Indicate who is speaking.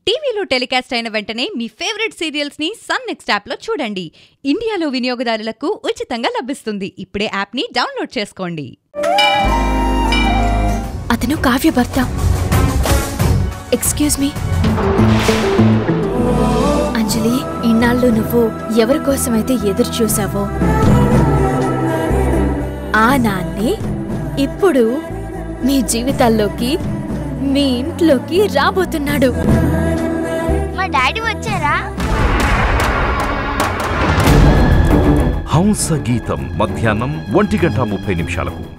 Speaker 1: టీవీలో టెలికాస్ట్ అయిన వెంటనే మీ ఫేవరెట్ సీరియల్స్ ని సన్ నెక్స్ట్ యాప్ లో చూడండి ఇండియాలో వినియోగదారులకు ఉచితంగా లభిస్తుంది ఇప్పుడే యాప్ ని డౌన్లోడ్ చేసుకోండి
Speaker 2: అతను కావ్య భర్త ఎక్స్క్యూజ్ మీ అంజలి ఇన్నాళ్ళు నువ్వు ఎవరి కోసమైతే ఎదురు చూసావో ఆ నాన్నే ఇప్పుడు మీ జీవితాల్లోకి మీ ఇంట్లోకి రాబోతున్నాడు
Speaker 3: మా డాడీ వచ్చారా
Speaker 4: హంస గీతం మధ్యాహ్నం ఒంటి గంట ముప్పై నిమిషాలకు